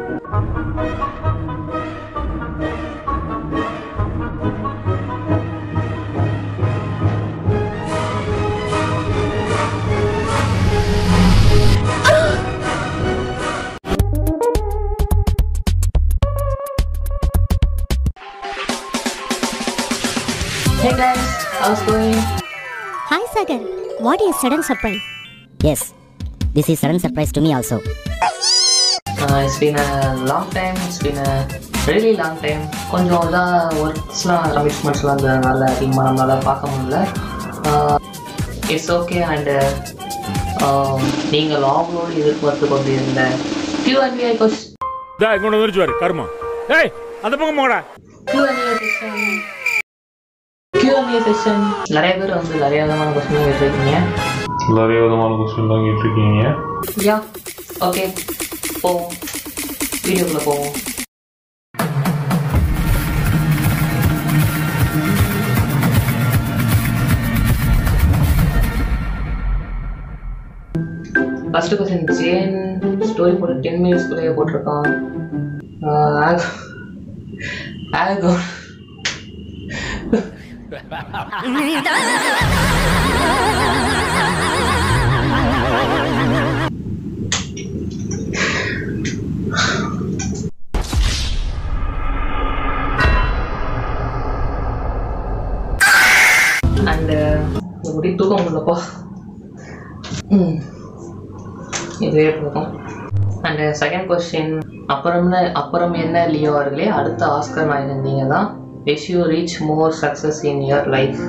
Hey guys, how's going? Hi Sagar, what is sudden surprise? Yes, this is sudden surprise to me also. Uh, it's been a long time, it's been a really long time. கொஞ்சம் இதாக ஒர்க்ஸ்லாம் கமிட்மெண்ட்ஸ்லாம் இருந்ததுனால அதிகமாக நம்மளால் பார்க்க முடியல it's okay and நீங்கள் ஆவலோடு எதிர்பார்த்து கொண்டு இருந்த கியூஎன்ஏ கொஸ்டின் டேய் இங்கோட வந்துருச்சு கர்மா டேய் அந்த பக்கம் போங்கடா Q&A செஷன் Q&A செஷன் நிறைய பேர் வந்து நிறைய விதமான கொஸ்டின் கேட்டிருக்கீங்க நிறைய விதமான கொஸ்டின் தான் கேட்டிருக்கீங்க யா ஓகே போவோம் வீடியோக்குள்ளே போவோம் ஃபர்ஸ்ட் கொஸ்டின் ஜேன் ஸ்டோரி போட்டு டென் மினிட்ஸ்க்குள்ளேயே போட்டிருக்கான் ஆல்கோ அண்டு எப்படி தூக்கம் முடியலப்பா ம் இதுவே போதும் அண்டு செகண்ட் கொஸ்டின் அப்புறம் அப்புறம் என்ன லியோ அவர்களே அடுத்த ஆஸ்கர் நாயகன் நீங்கள் தான் wish you reach more success in your life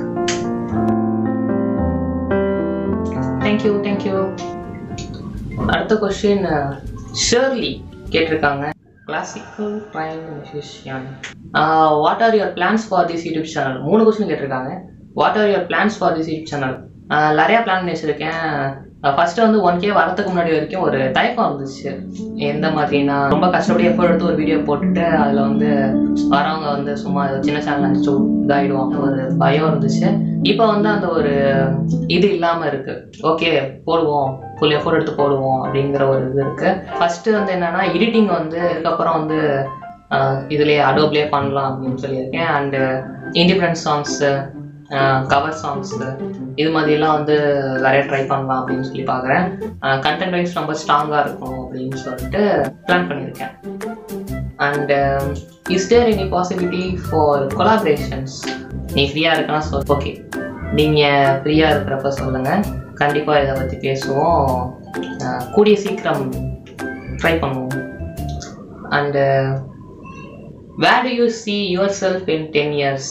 thank you thank you அடுத்த கொஸ்டின் ஷர்லி கேட்டிருக்காங்க classical trained musician what are your plans for this YouTube channel மூணு கொஸ்டின் கேட்டிருக்காங்க what are your plans for this YouTube channel நிறையா plan பண்ணி வச்சுருக்கேன் first வந்து one K வரதுக்கு முன்னாடி வரைக்கும் ஒரு தயக்கம் இருந்துச்சு எந்த மாதிரினா ரொம்ப கஷ்டப்பட்டு எஃபோர்ட் எடுத்து ஒரு வீடியோ போட்டுட்டு அதில் வந்து வரவங்க வந்து சும்மா சின்ன சேனல் நினச்சி இதாகிடுவாங்க ஒரு பயம் இருந்துச்சு இப்போ வந்து அந்த ஒரு இது இல்லாமல் இருக்கு ஓகே போடுவோம் ஃபுல் எஃபோர்ட் எடுத்து போடுவோம் அப்படிங்கிற ஒரு இது இருக்கு ஃபர்ஸ்ட் வந்து என்னன்னா எடிட்டிங் வந்து இதுக்கப்புறம் வந்து ஆஹ், இதுலயே அடோப்லேயே பண்ணலாம் அப்படின்னு சொல்லியிருக்கேன் and independence songs cover songs இது மாதிரிலாம் வந்து நிறைய ட்ரை பண்ணலாம் அப்படின்னு சொல்லி பார்க்குறேன் கண்டென்ட் வைஸ் ரொம்ப ஸ்ட்ராங்காக இருக்கும் அப்படின்னு சொல்லிட்டு பிளான் பண்ணியிருக்கேன் and is there any possibility for collaborations நீ ஃப்ரீயாக இருக்கனா சொல் ஓகே நீங்கள் ஃப்ரீயாக இருக்கிறப்ப சொல்லுங்கள் கண்டிப்பாக இதை பற்றி பேசுவோம் அஹ், கூடிய சீக்கிரம் ட்ரை பண்ணுவோம் and where do you see yourself in ten years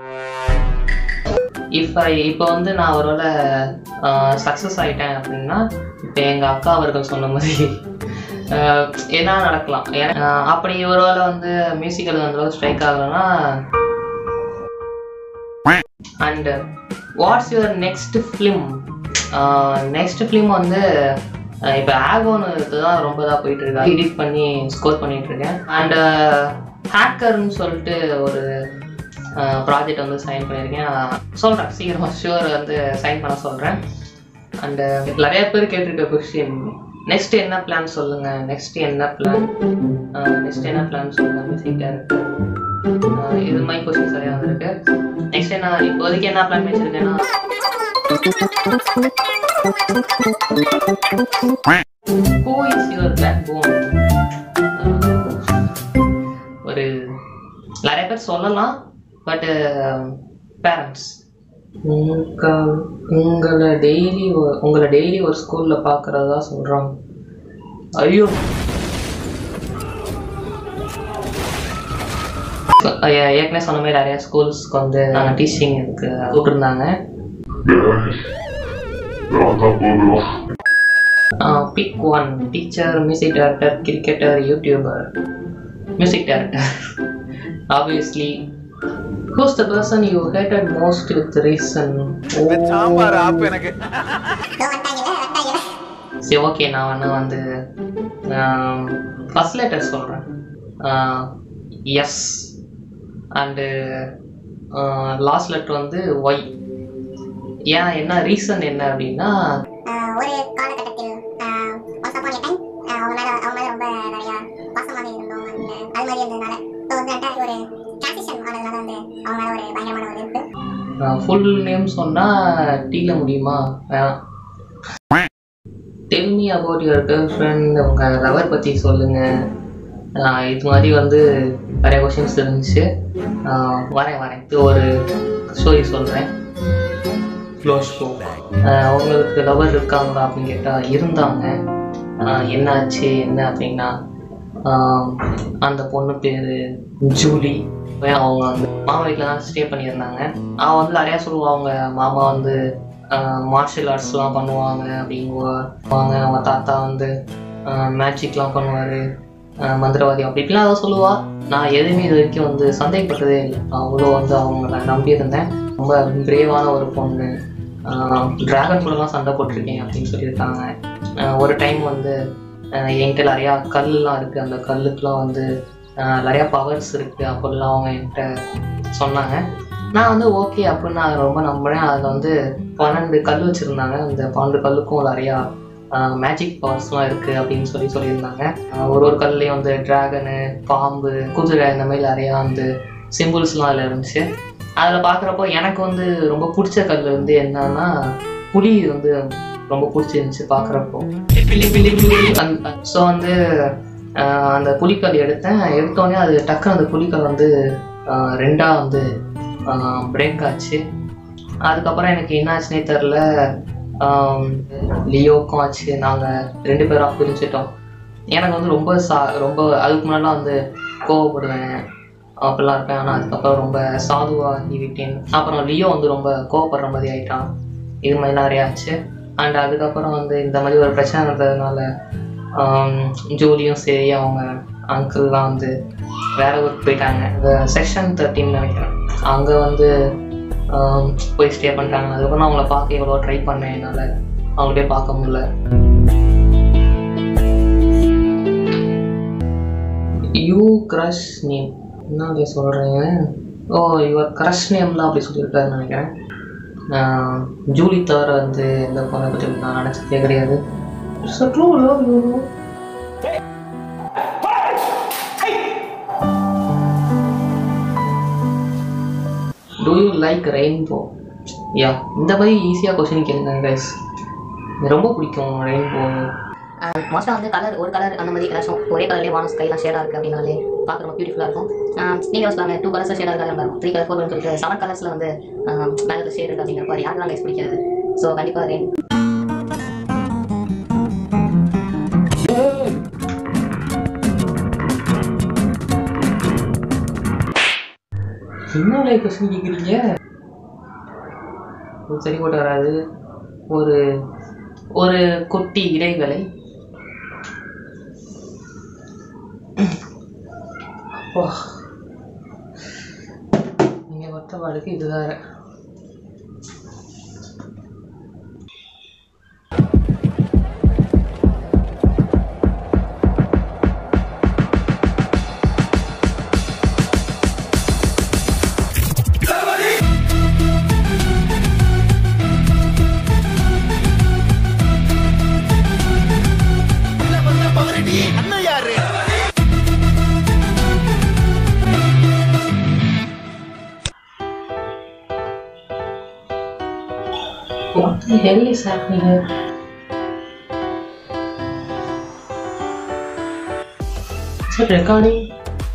இப்போ இப்போ வந்து நான் ஒருவேளை சக்ஸஸ் ஆகிட்டேன் அப்படின்னா இப்போ எங்கள் அக்கா அவர்கள் சொன்ன மாதிரி ஆஹ், என்ன நடக்கலாம் ஏன்னா, ஆஹ், அப்படி ஒருவேளை வந்து மியூசிக்கல் அந்த அளவுக்கு ஸ்ட்ரைக் ஆகலைன்னா and what's your next film next film வந்து அஹ், இப்போ ஆகோன்னு தான் ரொம்ப இதாக போயிட்டு இருக்கா எடிட் பண்ணி ஸ்கோர் பண்ணிட்டு இருக்கேன் அண்ட் ஹேக்கர்னு சொல்லிட்டு ஒரு ப்ராஜெக்ட் வந்து சைன் பண்ணியிருக்கேன் சொல்கிறேன் சீக்கிரமாக ஷுவர் வந்து சைன் பண்ண சொல்கிறேன் அண்டு நிறைய பேர் கேட்டிருக்க கொஸ்டின் நெக்ஸ்ட் என்ன பிளான் சொல்லுங்க நெக்ஸ்ட் என்ன பிளான் நெக்ஸ்ட் என்ன பிளான் சொல்லுங்க மியூசிக் டேரக்டர் இது மாதிரி கொஸ்டின் சரியாக வந்திருக்கு நெக்ஸ்ட் என்ன இப்போதைக்கு என்ன பிளான் வச்சிருக்கேன்னா who is your backbone ஒரு நிறைய பேர் சொல்லலாம் பட் பேரண்ட்ஸ் உங்கள் உங்களை டெய்லி உங்களை டெய்லி ஒரு ஸ்கூலில் பார்க்குறதா சொல்கிறாங்க ஐயோ ஏ- ஏற்கனவே சொன்ன மாதிரி நிறைய ஸ்கூல்ஸ்க்கு வந்து டீச்சிங் இதுக்கு கூப்பிட்டுருந்தாங்க pick one teacher music director cricketer YouTuber music director obviously who's the person you hated most with reason sambar ஆப் எனக்கு சரி ஓகே நான் வேணா வந்து ஃபஸ்ட் லெட்டர் சொல்கிறேன் எஸ் அண்டு லாஸ்ட் லெட்டர் வந்து ஒய் ஏன் என்ன ரீசன் என்ன அப்படின்னா ஒரு காலகட்டத்தில் ஒன்ஸ் அப்பான் எ டைம் அவங்க மேல அவங்க மேல ரொம்ப நிறைய பாசமாக இருந்தேன் மாதிரி இருந்ததுனால ஸோ வந்து என்கிட்ட ஒரு டிரான்சிஷன் ஆனதுனால வந்து அவங்க மேலே ஒரு பயங்கரமான ஒரு இருக்கு ஃபுல் நேம் சொன்னால் டீல முடியுமா வேணாம் tell me about your girlfriend உங்கள் லவர் பற்றி சொல்லுங்கள் இது மாதிரி வந்து நிறைய கொஷின்ஸ் இருந்துச்சு ஆஹ் வரேன் வரேன் இது ஒரு ஸ்டோரி சொல்கிறேன் க்ளோஸ் ஷோ உங்களுக்கு லவர் இருக்காங்களா அப்படின்னு கேட்டால் இருந்தாங்க ஆஹ் என்னாச்சு என்ன அப்படின்னா ஆஹ் அந்த பொண்ணு பேர் ஜூலி அவங்க வந்து மாமா வீட்டில் தான் ஸ்டே பண்ணியிருந்தாங்க அவள் வந்து நிறையா சொல்லுவா அவங்க மாமா வந்து மார்ஷியல் ஆர்ட்ஸ்லாம் பண்ணுவாங்க அப்படிங்குவாங்க அவங்க தாத்தா வந்து மேஜிக்லாம் பண்ணுவார் மந்திரவாதி அப்படி இப்படிலாம் அதை சொல்லுவா நான் எதுவுமே இது வரைக்கும் வந்து சந்தேகப்பட்டதே இல்லை அவ்வளோ வந்து அவங்கள நம்பியிருந்தேன் ரொம்ப பிரேவான ஒரு பொண்ணு டிராகன் கூடலாம் சண்டை போட்டிருக்கேன் அப்படின்னு சொல்லியிருக்காங்க ஆஹ் ஒரு டைம் வந்து ஆஹ் என்கிட்ட நிறையா கல்லாம் இருக்குது அந்த கல்லுக்குலாம் வந்து ஆஹ் நிறையா பவர்ஸ் இருக்குது அப்படிலாம் அவங்க என்கிட்ட சொன்னாங்க நான் வந்து ஓகே அப்படின்னு நான் ரொம்ப நம்புறேன் அதில் வந்து பன்னெண்டு கல் வச்சுருந்தாங்க அந்த பன்னெண்டு கல்லுக்கும் நிறையா மேஜிக் பவர்ஸ்லாம் இருக்குது அப்படின்னு சொல்லி சொல்லியிருந்தாங்க ஆஹ் ஒரு ஒரு கல்லையும் வந்து டிராகனு பாம்பு குதிரை இந்த மாதிரி நிறையா வந்து சிம்பிள்ஸ்லாம் அதில் இருந்துச்சு அதில் பார்க்குறப்போ எனக்கு வந்து ரொம்ப பிடிச்ச கல் வந்து என்னன்னா புலி வந்து ரொம்ப பிடிச்சிருந்துச்சு பார்க்குறப்போ ஸோ வந்து ஆஹ் அந்த புலிக்கல் எடுத்தேன் எடுத்தோடனே அது டக்குன்னு அந்த புலிக்கல் வந்து ஆஹ் ரெண்டா வந்து பிரேக் ஆச்சு அதுக்கப்புறம் எனக்கு என்னாச்சுனே தெரில லியோக்கும் ஆச்சு நாங்கள் ரெண்டு பேரும் பிரிஞ்சிட்டோம் எனக்கு வந்து ரொம்ப சா ரொம்ப அதுக்கு முன்னாடிலாம் வந்து கோவப்படுவேன் அப்படிலாம் இருப்பேன் ஆனால் அதுக்கப்புறம் ரொம்ப சாதுவாகி விட்டேன் அப்புறம் லியோ வந்து ரொம்ப கோவப்படுற மாதிரி ஆயிட்டான் இது மாதிரி நிறைய ஆச்சு அண்ட் அதுக்கப்புறம் வந்து இந்த மாதிரி ஒரு பிரச்சனை இருந்ததுனால ஆம், ஜூலியும் சரி அவங்க அங்கிள்லாம் வந்து வேற ஊருக்கு போயிட்டாங்க இந்த செக்ஷன் தேர்ட்டின்னு நினைக்கிறேன் அங்கே வந்து ஆம், போய் ஸ்டே பண்ணிட்டாங்க அதுக்கப்புறம் நான் அவங்கள பார்க்க எவ்வளோ ட்ரை பண்ணேன் என்னால் அவங்களே பார்க்க முடியல யூ க்ரஷ் நேம் என்ன சொல்கிறேங்க ஓ யுவர் க்ரஷ் நேம்லாம் அப்படி சொல்லியிருக்காருன்னு நினைக்கிறேன் நான் ஜூலி தவிர வந்து எந்த பொண்ணை பற்றி நான் நினச்சதே கிடையாது it's true love you too you like rainbow yeah இந்த மாதிரி ஈஸியாக கொஸ்டின் கேளுங்க கைஸ் ரொம்ப பிடிக்கும் ரெயின்போ மோஸ்ட்டாக வந்து கலர் ஒரு கலர் அந்த மாதிரி ஏதாச்சும் ஒரே கலர்லேயே வானம் ஸ்கைலாம் ஷேடாக இருக்குது அப்படின்னாலே பார்க்க ரொம்ப பியூட்டிஃபுல்லாக இருக்கும் நீங்கள் சொல்லாங்க டூ கலர்ஸில் ஷேடாக இருக்காது இருக்கும் த்ரீ கலர் ஃபோர்னு சொல்லிட்டு செவன் கலர்ஸில் வந்து மேலே ஷேட் இருக்குது அப்படிங்கிறப்ப அது யாருக்கும் கைஸ் பிடிக்காது ஸோ கண்டிப்பாக ரெயின் என்ன லைக் கொஸ்டின் கேட்குறீங்க இது சரி போட்டு வராது ஒரு ஒரு குட்டி இடைவேளை அப்பா நீங்கள் பட்ட பாடுக்கு இது வேற What the hell is happening here? Is it recording?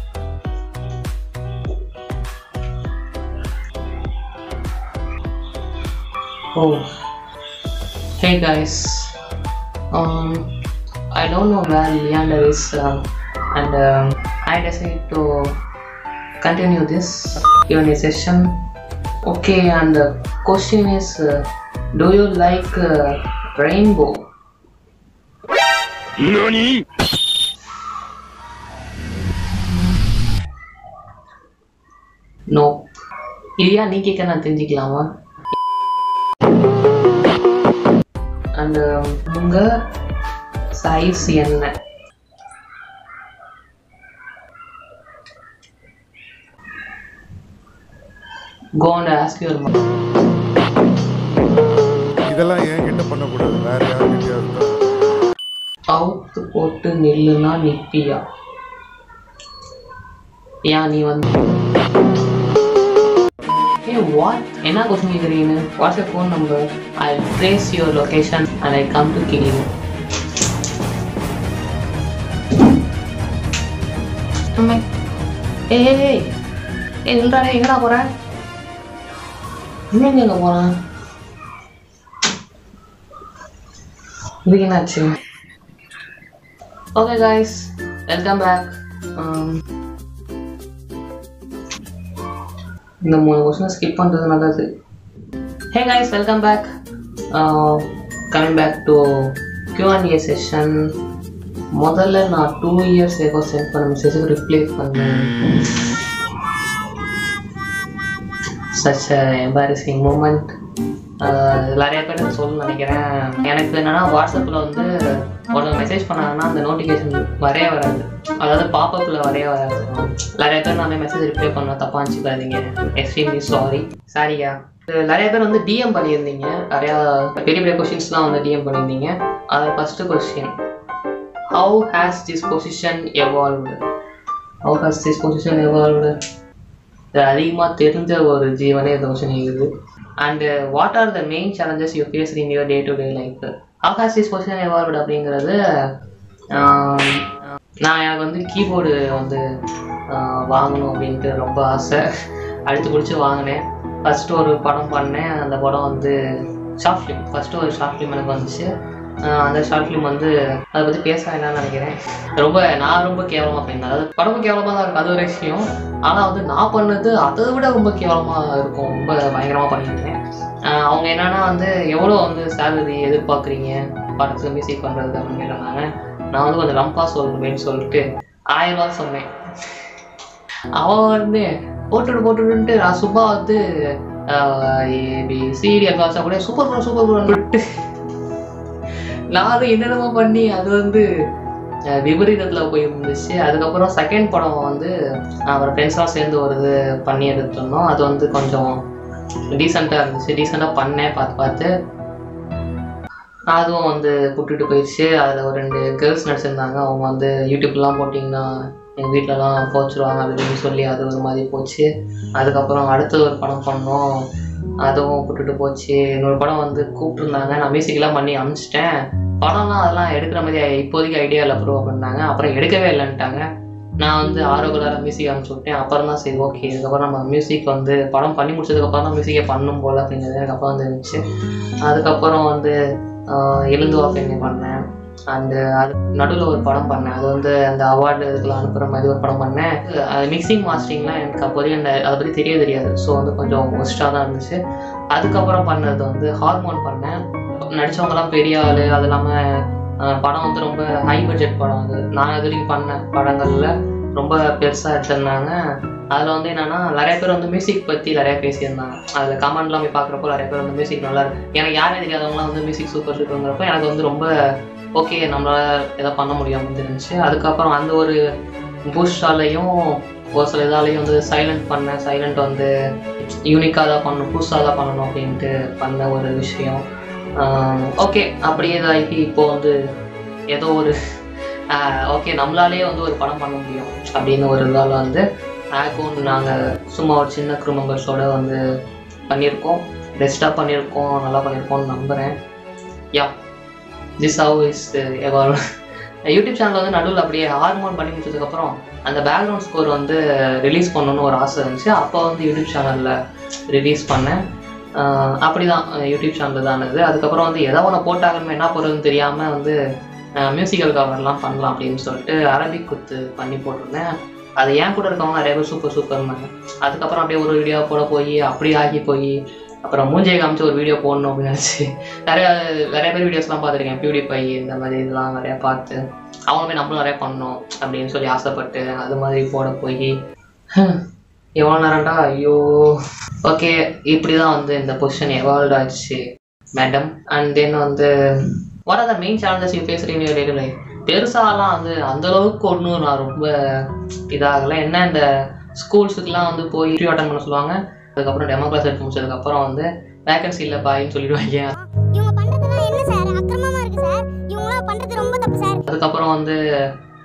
Oh, hey guys. Um, I don't know where Leander is, um, and um, I decided to continue this Q&A session. Okay, and the question is, uh, do you like uh, rainbow? No இல்லையா நீ கேட்க நான் தெரிஞ்சுக்கலாமா அந்த உங்க size என்ன go and ask your mom இதெல்லாம் என்கிட்ட பண்ணக்கூடாது வேற யார்கிட்டயாவது அவுத்து போட்டு நில்லுனா நிப்பியா ஏன் நீ வந்து ஹே வாட் என்ன கொஸ்டின் கேட்குறீங்க what's your phone number I trace your location and I come to kill you ஏய் ஏய் ஏய் ஏய் நில்றாடே எங்கடா போற இன்னும் எங்க போறான் இதுக்கு என்னாச்சு ஓகே காய்ஸ் வெல்கம் பேக் இந்த மூணு கொஸ்டின் ஸ்கிப் பண்ணுறது நல்லது hey guys welcome back coming back to QnA session முதல்ல நான் டூ இயர்ஸ் ஏகோ சென்ட் பண்ண மெசேஜுக்கு ரிப்ளை பண்ணேன் சச் எம்பாரசிங் மூமெண்ட் நிறைய பேர் சொல்ல நினைக்கிறேன் எனக்கு என்னன்னா வாட்ஸ்அப்பில் வந்து ஒருத்தர் மெசேஜ் பண்ணாங்கன்னா அந்த நோட்டிஃபிகேஷன் வரவே வராது அதாவது பாப்பப்பில் வரவே வராது நிறைய பேர் நான் மெசேஜ் ரிப்ளை பண்ண தப்பா வச்சுக்காதீங்க எக்ஸ்ட்ரீம்லி சாரி சாரியா நிறைய பேர் வந்து டிஎம் பண்ணியிருந்தீங்க நிறையா பெரிய பெரிய கொஷின்ஸ்லாம் வந்து டிஎம் பண்ணியிருந்தீங்க அதில் first question how has this position evolved how has this position evolved இது அதிகமாக தெரிஞ்ச ஒரு ஜீவனே இந்த கொஸ்டின் இருக்குது and what are the main challenges you face in your day to day life how has this position evolved அப்படிங்கிறது ஆம், நான் எனக்கு வந்து கீபோர்டு வந்து ஆஹ், வாங்கணும் அப்படின்ட்டு ரொம்ப ஆசை அழுத்து பிடிச்சி வாங்கினேன் ஃபஸ்ட்டு ஒரு படம் பண்ணேன் அந்த படம் வந்து ஷார்ட் ஃபிலிம் ஃபஸ்ட்டு ஒரு ஷார்ட் ஃபிலிம் எனக்கு வந்துச்சு ஆஹ் அந்த ஷார்ட் ஃபிலிம் வந்து அதை பற்றி பேச வேணாம்னு நினைக்கிறேன் ரொம்ப நான் ரொம்ப கேவலமாக பண்ணேன் அதாவது படமும் கேவலமாக தான் இருக்கும் அது ஒரு விஷயம் ஆனால் வந்து நான் பண்ணது அதை விட ரொம்ப கேவலமாக இருக்கும் ரொம்ப பயங்கரமாக பண்ணியிருந்தேன் ஆஹ் அவங்க என்னன்னா வந்து எவ்வளோ வந்து சேலரி எதிர்பார்க்குறீங்க படத்துக்கு மியூசிக் பண்ணுறது அப்படின்னு கேட்டிருந்தாங்க நான் வந்து கொஞ்சம் ரம்பா சொல்லணுமேன்னு சொல்லிட்டு ஆயிரம் ரூபா சொன்னேன் அவன் வந்து போட்டுடு போட்டுடுன்ட்டு நான் சும்மா வந்து ஏபி சிடி அட்வான்ஸாக கூட சூப்பர் ப்ரோ சூப்பர் ப்ரோன்ட்டு நானும் என்னென்னமோ பண்ணி அது வந்து அஹ், விபரீதத்தில் போய் இருந்துச்சு அதுக்கப்புறம் செகண்ட் படம் வந்து அவரோட ஃப்ரெண்ட்ஸ்லாம் சேர்ந்து ஒரு இது பண்ணி எடுத்திருந்தோம் அது வந்து கொஞ்சம் டீசெண்டாக இருந்துச்சு டீசெண்டாக பண்ணேன் பார்த்து பார்த்து அதுவும் வந்து கூப்பிட்டுட்டு போயிடுச்சு அதில் ஒரு ரெண்டு கேர்ள்ஸ் நடிச்சிருந்தாங்க அவங்க வந்து யூடியூப்லாம் போட்டிங்கன்னா எங்கள் வீட்டிலலாம் போச்சுருவாங்க அப்படின்னு சொல்லி அது ஒரு மாதிரி போச்சு அதுக்கப்புறம் அடுத்தது ஒரு படம் பண்ணோம் அதுவும் கூப்பிட்டுட்டு போச்சு இன்னொரு படம் வந்து கூப்பிட்டுருந்தாங்க நான் மியூசிக்லாம் பண்ணி அனுப்பிச்சிட்டேன் படம்லாம் அதெல்லாம் எடுக்கிற மாதிரி இப்போதைக்கு ஐடியா இல்லை ப்ரூவ் பண்ணாங்க அப்புறம் எடுக்கவே இல்லைன்ட்டாங்க நான் வந்து ஆரோக்கியலாக மியூசிக் அனுப்பிச்சு விட்டேன் அப்புறம் தான் சரி ஓகே இதுக்கப்புறம் நம்ம மியூசிக் வந்து படம் பண்ணி முடிச்சதுக்கப்புறம் தான் மியூசிக்கே பண்ணும் போல் அப்படிங்கிறது எனக்கு அப்புறம் வந்து இருந்துச்சு அதுக்கப்புறம் வந்து ஆஹ் எழுந்து வா பெண்ணை பண்ணேன் அண்டு அது நடுவில் ஒரு படம் பண்ணேன் அது வந்து அந்த அவார்டு இதுக்கெல்லாம் அனுப்புகிற மாதிரி ஒரு படம் பண்ணேன் அது மிக்சிங் மாஸ்டரிங்லாம் எனக்கு அப்போதைக்கு அந்த அதை பற்றி தெரிய தெரியாது ஸோ வந்து கொஞ்சம் ஒஸ்ட்டாக தான் இருந்துச்சு அதுக்கப்புறம் பண்ணது வந்து ஹார்மோன் பண்ணேன் நடித்தவங்கலாம் பெரிய ஆள் அது இல்லாமல் படம் வந்து ரொம்ப ஹை பட்ஜெட் படம் அது நான் இது வரைக்கும் பண்ண படங்களில் ரொம்ப பெருசாக எடுத்திருந்தாங்க அதில் வந்து என்னன்னா நிறைய பேர் வந்து மியூசிக் பற்றி நிறைய பேசியிருந்தாங்க அதில் கமெண்ட்லாம் போய் பார்க்குறப்போ நிறைய பேர் வந்து மியூசிக் நல்லா இருக்கு எனக்கு யாரே தெரியாதவங்களாம் வந்து மியூசிக் சூப்பர் சூப்பருங்கிறப்ப எனக்கு வந்து ரொம்ப ஓகே நம்மளால் எதை பண்ண முடியும் அப்படின்னு தெரிஞ்சுச்சு அதுக்கப்புறம் அந்த ஒரு பூஸ்டாலையும் ஒரு சில இதாலையும் வந்து சைலண்ட் பண்ணேன் சைலண்ட் வந்து யூனிக்காக தான் பண்ணணும் புதுசாக தான் பண்ணணும் அப்படின்ட்டு பண்ண ஒரு விஷயம் ஓகே அப்படியே இதாகி இப்போ வந்து ஏதோ ஒரு ஓகே நம்மளாலே வந்து ஒரு படம் பண்ண முடியும் அப்படின்னு ஒரு இதால் வந்து ஆக்கோன் நாங்கள் சும்மா ஒரு சின்ன க்ரூ மெம்பர்ஸோட வந்து பண்ணியிருக்கோம் பெஸ்ட்டாக பண்ணியிருக்கோம் நல்லா பண்ணியிருக்கோம்னு நம்புகிறேன் yeah this how is evolve YouTube channel வந்து நடுவில் அப்படியே ஹார்மோன் பண்ணி முடிச்சதுக்கப்புறம் அந்த பேக்ரவுண்ட் ஸ்கோர் வந்து ரிலீஸ் பண்ணணும்னு ஒரு ஆசை இருந்துச்சு அப்போ வந்து யூடியூப் சேனலில் ரிலீஸ் பண்ணேன் ஆஹ் அப்படிதான் யூடியூப் சேனல் தான் இது அதுக்கப்புறம் வந்து எதை ஒன்று போட்டாங்கன்னு என்ன போடுறதுன்னு தெரியாமல் வந்து மியூசிக்கல் கவர்லாம் பண்ணலாம் அப்படின்னு சொல்லிட்டு அரபிக் குத்து பண்ணி போட்டிருந்தேன் அது ஏன் கூட இருக்கவங்க நிறைய பேர் சூப்பர் சூப்பர்னாங்க அதுக்கப்புறம் அப்படியே ஒரு வீடியோ போட போய் அப்படி ஆகி போய் அப்புறம் மூஞ்சை காமிச்சு ஒரு வீடியோ போடணும் அப்படின்னு நினச்சி நிறைய நிறைய பேர் வீடியோஸ்லாம் பார்த்துருக்கேன் பியூடிஃபை இந்த மாதிரி இதெல்லாம் நிறையா பார்த்து அவங்களுமே நம்மளும் நிறைய பண்ணோம் அப்படின்னு சொல்லி ஆசைப்பட்டு அது மாதிரி போட போய் எவ்வளோ நேரம்டா ஐயோ ஓகே இப்படி தான் வந்து இந்த பொசிஷன் எவால்வ் ஆயிடுச்சு மேடம் அண்ட் தென் வந்து what are the main challenges you face in your daily life பெருசாலாம் வந்து அந்த அளவுக்கு ஒன்றும் நான் ரொம்ப இதாகலை என்ன இந்த ஸ்கூல்ஸுக்குலாம் வந்து போய் இன்டர்வியூ அட்டன் பண்ண சொல்லுவாங்க அதுக்கப்புறம் டெமோ கிளாஸ் எடுத்து முடிச்சதுக்கப்புறம் வந்து வேகன்சி இல்லை பாயின்னு சொல்லிடுவாங்க இவங்க பண்றதெல்லாம் என்ன சார் அக்கிரமமா இருக்கு சார் இவங்களாம் பண்றது ரொம்ப தப்பு சார் அதுக்கப்புறம் வந்து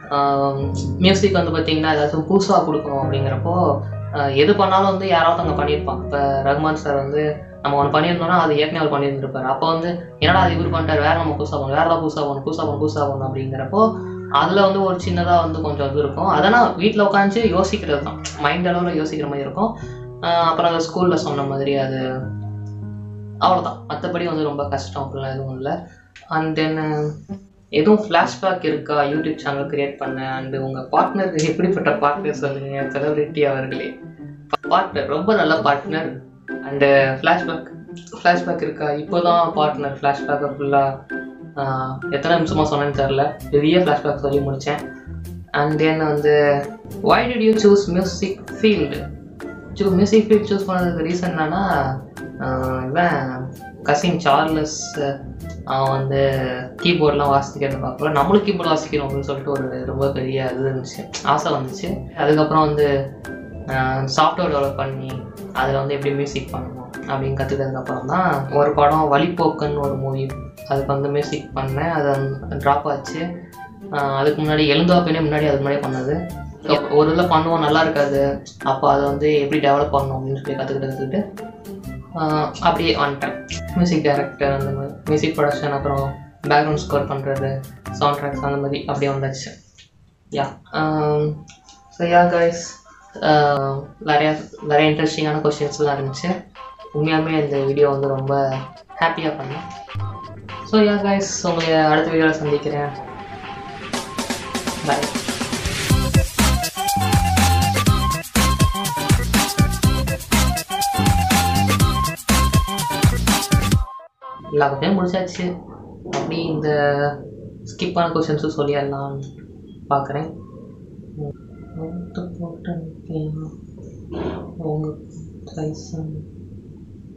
மியூசிக் வந்து பார்த்தீங்கன்னா ஏதாச்சும் புதுசாக கொடுக்கணும் அப்படிங்கிறப்போ ஆஹ் எது பண்ணாலும் வந்து யாராவது அங்கே பண்ணியிருப்பான் இப்போ ரஹ்மான் சார் வந்து நம்ம ஒன்று பண்ணியிருந்தோம்னா அது ஏற்கனவே அவர் பண்ணியிருந்திருப்பாரு அப்போ வந்து என்னடா அது இவர் பண்ணிட்டார் வேற நம்ம புதுசாக பண்ணணும் வேற ஏதாவது புதுசாக பண்ணணும் புதுசாக பண்ணணும் புதுசாக பண்ணணும் அப்படிங்கிறப்போ அதில் வந்து ஒரு சின்னதாக வந்து கொஞ்சம் இது இருக்கும் அதனால் வீட்டில் உட்காந்து யோசிக்கிறது தான் மைண்ட் அளவில் யோசிக்கிற மாதிரி இருக்கும் ஆஹ் அப்புறம் அந்த ஸ்கூலில் சொன்ன மாதிரி அது அவ்வளோதான் மற்றபடி வந்து ரொம்ப கஷ்டம் அப்படிலாம் எதுவும் இல்லை அண்ட் தென் எதுவும் ஃப்ளாஷ்பேக் இருக்கா யூடியூப் சேனல் கிரியேட் பண்ண அண்டு உங்கள் பார்ட்னர் எப்படிப்பட்ட பார்ட்னர் சொல்லுங்க செலிபிரிட்டி அவர்களே பார்ட்னர் ரொம்ப நல்ல பார்ட்னர் அண்டு ஃப்ளாஷ்பேக் ஃப்ளாஷ்பேக் இருக்கா இப்போ தான் பார்ட்னர் ஃப்ளாஷ்பேக்கை ஃபுல்லாக எத்தனை நிமிஷமாக சொன்னேன்னு தெரில பெரிய ஃப்ளாஷ்பேக் சொல்லி முடித்தேன் அண்ட் தென் வந்து why did you choose music field சூ மியூசிக் ஃபீல்ட் சூஸ் பண்ணதுக்கு ரீசன் என்னன்னா ஆஹ் இவன் கசின் சார்லஸ் அவன் வந்து கீபோர்ட்லாம் வாசிக்கிறத பார்க்கல நம்மளும் கீபோர்டு வாசிக்கணும் அப்படின்னு சொல்லிட்டு ஒரு ரொம்ப பெரிய இது இருந்துச்சு ஆசை வந்துச்சு அதுக்கப்புறம் வந்து சாஃப்ட்வேர் டெவலப் பண்ணி அதில் வந்து எப்படி மியூசிக் பண்ணணும் அப்படின்னு கற்றுக்கிறதுக்கப்புறம் தான் ஒரு படம் வழிப்போக்குன்னு ஒரு மூவி அதுக்கு வந்து மியூசிக் பண்ணேன் அது ட்ராப் ஆச்சு ஆஹ் அதுக்கு முன்னாடி எழுந்தாப்பினே முன்னாடி அதுக்கு முன்னாடி பண்ணது ஒரு இதில் பண்ணுவோம் நல்லா இருக்காது அப்போ அதை வந்து எப்படி டெவலப் பண்ணணும் அப்படின்னு சொல்லி கற்றுக்கிட்டு கற்றுக்கிட்டு ஆஹ் அப்படியே வந்துட்டேன் மியூசிக் டைரக்டர் அந்த மாதிரி மியூசிக் ப்ரொடக்ஷன் அப்புறம் பேக்ரவுண்ட் ஸ்கோர் பண்ணுறது சவுண்ட் ட்ராக்ஸ் அந்த மாதிரி அப்படியே வந்தாச்சு யா ஸோ யா கைஸ் நிறையா நிறைய இன்ட்ரெஸ்டிங்கான கொஷின்ஸ்லாம் இருந்துச்சு உண்மையாலுமே இந்த வீடியோ வந்து ரொம்ப ஹாப்பியாக பண்ணேன் ஸோ யா கைஸ் உங்களை அடுத்த வீடியோவில் சந்திக்கிறேன் பாய் எல்லா கொஸ்டினும் முடிச்சாச்சு அப்படி இந்த ஸ்கிப்பான கொஸ்டின்ஸும் சொல்லிடலாம்னு பார்க்குறேன் உங்க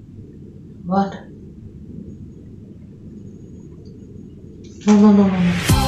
what No, no, no, no.